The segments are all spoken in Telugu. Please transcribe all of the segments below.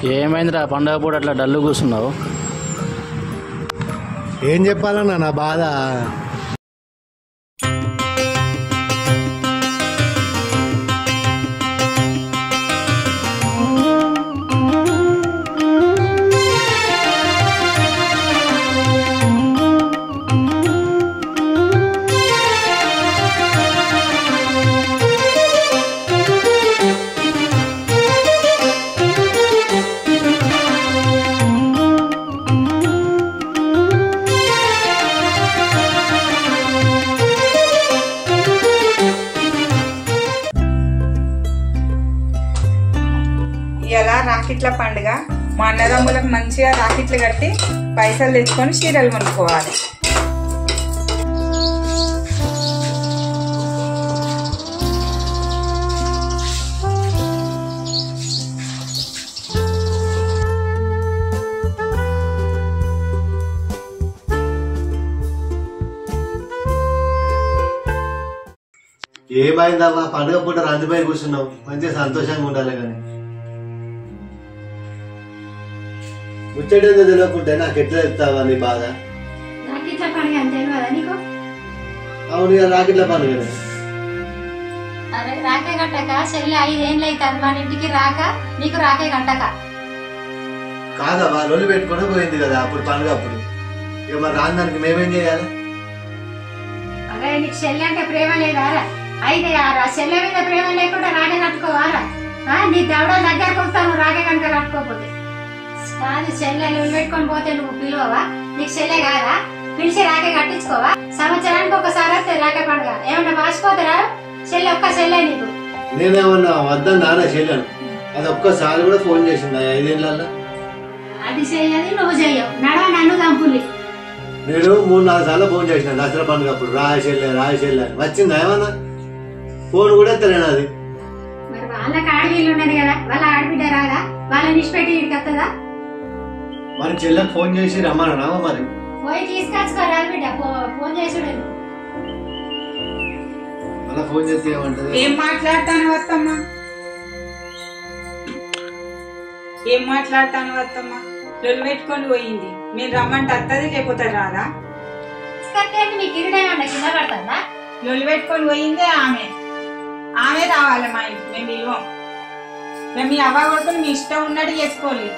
ఏమైందిరా పండగ పూట అట్లా డల్లు కూర్చున్నావు ఏం చెప్పాలన్నా నా బాధ ఇలా రాకెట్ల పండుగ మా అన్నదమ్ములకు మంచిగా రాకెట్లు కట్టి పైసలు తెచ్చుకొని చీరలు కొనుక్కోవాలి ఏమైందమ్మా పండుగ పూట రందిపై కూర్చున్నావు మంచిగా సంతోషంగా ఉండాలి కానీ ముచ్చటేందో తెలియకుంటే నాకు ఎట్లా చెప్తావా నీ బాధ రాకెట్ల పండుగ అని తెలియదా నీకు అవును ఇక రాకెట్ల పండుగ అరే రాకే కట్టక చెల్లి ఐదేళ్ళు అవుతుంది మన ఇంటికి రాక నీకు రాకే కట్టక కాదమ్మా లొల్లి పెట్టుకుని పోయింది కదా అప్పుడు పండుగ అప్పుడు ఇక మరి రాని దానికి మేమేం చేయాలి అరే నీకు చెల్లి అంటే ప్రేమ లేదారా అయితే ఆ చెల్లె మీద ప్రేమ లేకుండా రాకే కట్టుకోవారా ఆ, నీ దవడ దగ్గరకు వస్తాను రాకే కనుక కట్టుకోకపోతే కాదు చెల్లెలు పెట్టుకొని పోతే నువ్వు పిలువవా నీకు చెల్లె కాదా పిలిచి రాకే కట్టించుకోవా సంవత్సరానికి ఒకసారి వస్తే రాకే పండుగ ఏమన్నా మర్చిపోతారా చెల్లె ఒక్క చెల్లె నీకు నేనేమన్నా వద్దని నాన్న చెల్లాను అది ఒక్కసారి కూడా ఫోన్ చేసింది ఆ ఐదేళ్ళల్లో అది చెయ్యది నువ్వు చెయ్యవు నడవ నన్ను చంపుల్లి నేను మూడు నాలుగు సార్లు ఫోన్ చేసిన దసరా పండుగ అప్పుడు రాయ చెల్లె రాయ చెల్లె అని వచ్చిందా ఏమన్నా ఫోన్ కూడా ఎత్తలేను అది మరి వాళ్ళకి ఆడపిల్లు ఉన్నది కదా వాళ్ళ ఆడబిడ్డ రాదా వాళ్ళని నిష్పెట్టి ఇక్కడికి వస్తుందా మరి చెల్లెకి ఫోన్ చేసి రమ్మన్నా మరి పోయి తీసుకొచ్చుకోరాదు బిడ్డ ఫో- ఫోన్ చేసుడు మళ్ళీ ఫోన్ చేస్తే ఏమంటది ఏం మాట్లాడతాను వత్తమ్మా ఏం మాట్లాడతాను వత్తమ్మా లొల్లు పెట్టుకొని పోయింది మీరు రమ్మంటే అత్తది లేకపోతే రాదా తీసుకొస్తే మీ కిరీటం ఏమన్నా కింద పడుతుందా లొల్లు పెట్టుకొని పోయిందే ఆమె ఆమె రావాలి మా ఇంటికి మేము ఇవ్వం మేము మీ అవ్వ కొడుకుని మీ ఇష్టం ఉన్నట్టు చేసుకోవాలి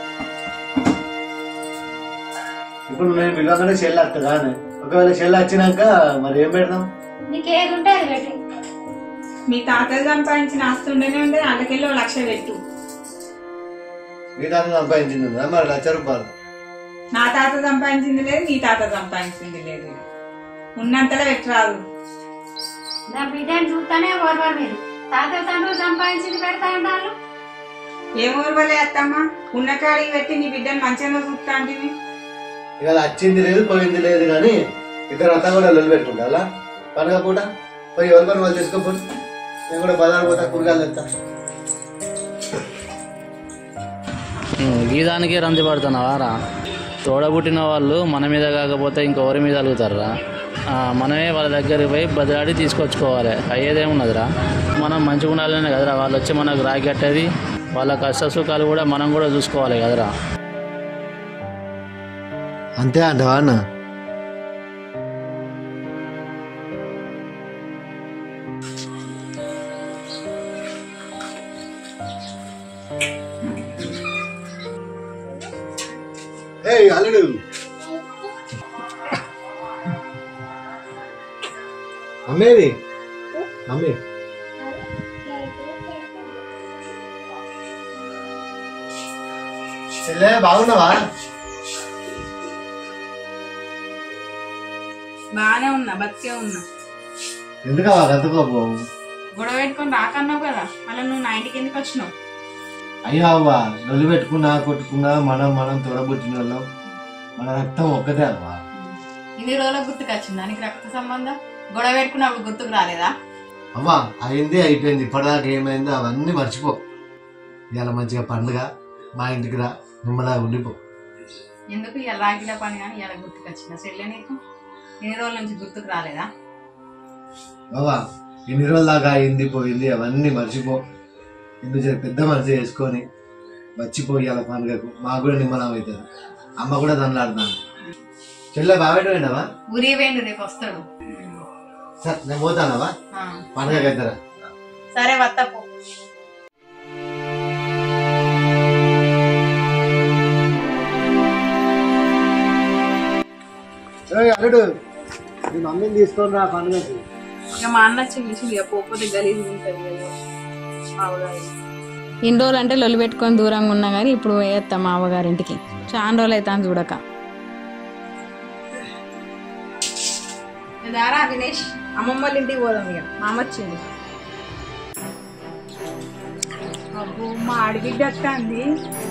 ఇప్పుడు నేను పిలవగానే చెల్లి వస్తుందా అని ఒకవేళ చెల్లి వచ్చినాక మరి ఏం పెడదాం నీకు ఏది ఉంటే అది పెట్టు మీ తాతలు సంపాదించిన ఆస్తి ఉండనే ఉండదు అందుకెళ్ళి ఓ లక్ష పెట్టు మీ తాత సంపాదించింది ఉందా? మరి లక్ష రూపాయలు నా తాత సంపాదించింది లేదు నీ తాత సంపాదించింది లేదు ఉన్నంతలో పెట్టరాదు నా బిడ్డని చూస్తానే ఓర్వరు మీరు తాత తండ్రులు సంపాదించి పెడతా ఉంటారు ఏం ఊరువలే అత్తమ్మా ఉన్న కాడికి పెట్టి నీ బిడ్డను మంచిగా చూస్తా అంటే ఇక అది వచ్చింది లేదు పోయింది లేదు కానీ ఇద్దరు అంతా కూడా లొల్లి పెట్టుకుంటా అలా పండుగ పూట పోయి ఎవరి పని వాళ్ళు తీసుకోపోయి నేను కూడా బజార్ పోతా కూరగాయలు తెస్తా ఉమ్, ఈ దానికే రంది పడుతున్నావా రా తోడబుట్టిన వాళ్ళు మన మీద కాకపోతే ఇంకెవరి మీద అలుగుతారా ఆ, మనమే వాళ్ళ దగ్గరికి పోయి బదిలాడి తీసుకొచ్చుకోవాలి అయ్యేదేమున్నదిరా మనం మంచిగా ఉండాలనే కదరా వాళ్ళు వచ్చి మనకు రాయి కట్టేది వాళ్ళ కష్ట సుఖాలు కూడా మనం కూడా చూసుకోవాలి కదరా అంతే అంటవా అన్న ఏయ్ అల్లుడు అమ్మేది అమ్మే చెల్లె బాగున్నావా బాగానే ఉన్నా బతికే ఉన్నా ఎందుకవా గంత కోపం గొడవ పెట్టుకొని రాకన్నావు కదా అలా నువ్వు నా ఇంటికి ఎందుకు వచ్చినావు అయ్యా అవ్వా నొల్లి పెట్టుకున్నా కొట్టుకున్నా మనం మనం తొడబుట్టిన వాళ్ళం మన రక్తం ఒక్కటే అవ్వా ఇన్ని రోజులకు గుర్తుకొచ్చింది దానికి రక్త సంబంధం గొడవ పెట్టుకున్నప్పుడు గుర్తుకు రాలేదా అవ్వా అయింది అయిపోయింది ఇప్పటిదాకా ఏమైందో అవన్నీ మర్చిపో ఇవాళ మంచిగా పండుగ మా ఇంటికి రా నిమ్మలా ఉండిపో ఎందుకు ఇలా రాగిల పని కానీ ఇలా గుర్తుకొచ్చిందా చెల్లె నీకు ఇన్ని రోజుల నుంచి గుర్తుకు రాలేదా అవ్వా ఇన్ని రోజుల దాకా అయింది పోయింది అవన్నీ మర్చిపో ఎందుకు జర పెద్ద మనసు చేసుకొని వచ్చిపోయాల పండుగకు మాకు కూడా నిమ్మలం అవుతుంది అమ్మ కూడా దండలాడుతాను చెల్లె బాబెట్టవేండవా ఊరి వేయండి రేపు వస్తాడు సరే నేను పోతానవా ఆ. పండుగకి వెళ్తారా సరే వత్తపో అల్లుడు నీ మమ్మీని తీసుకొని రా పండుగకి ఇక మా అన్న చిన్న ఇక పోకపోతే గలీజ్ ఉంటుంది కదా మావగారు ఇన్ని రోజులు అంటే లొల్లి పెట్టుకొని దూరంగా ఉన్నా కానీ ఇప్పుడు వేస్తాం మా అవ్వగారింటికి చాలా రోజులు అవుతాను చూడక దారా దినేష్ అమ్మమ్మ వాళ్ళ ఇంటికి పోదాం ఇక మా అమ్మ వచ్చింది అబ్బో మా ఆడబిడ్డ వస్తుంది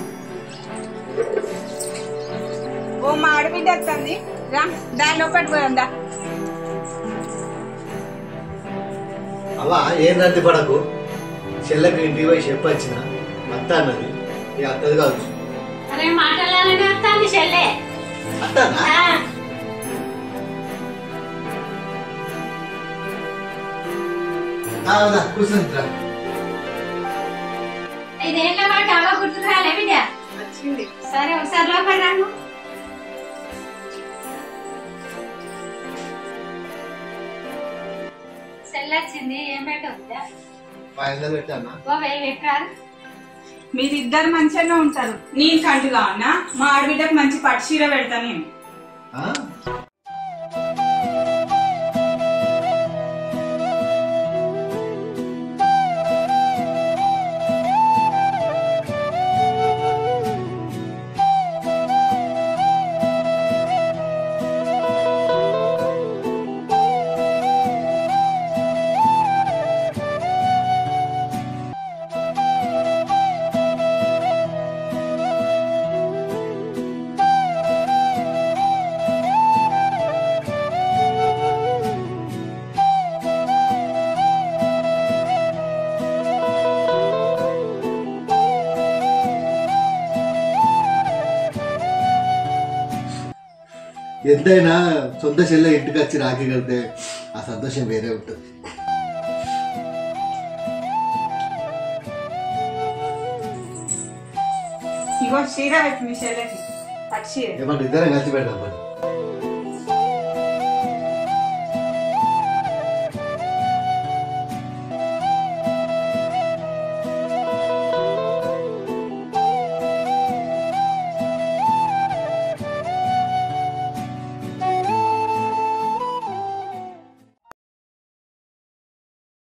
ఓ మా ఆడబిడ్డ వస్తుంది రా దాని లోపల పోదాం దా అవ్వ ఏం రంది పడకు చెల్లెకి ఇంటికి పోయి చెప్పొచ్చిన అత్త అన్నది ఇక అత్తది కావచ్చు అరే మాటలానే వస్తాను చెల్లె అత్తనా ఆ, అవునా కూర్చుంటా ఐదేళ్ల పాటు అవ్వ గుర్తుకు రాలే బిడ్డ వచ్చింది సరే ఒకసారి లోపల రాను సెల్లొచ్చింది ఏం పెట్టవద్దా ఫైనల్ పెట్టానా ఓ వెయ్యి పెట్టరాదు మీరిద్దరు మంచిగానే ఉంటారు నేను కంటుగా ఉన్నా మా ఆడబిడ్డకు మంచి పట్టు చీర పెడతా నేను ఆ? ఎంతైనా సొంత చెల్లె ఇంటికి వచ్చి రాఖీ కడితే ఆ సంతోషం వేరే ఉంటుంది ఇగో చీర పెట్టు మీ చెల్లెకి పట్టు చీర ఏమంటే ఇద్దరం కలిసి పెడదాం మరి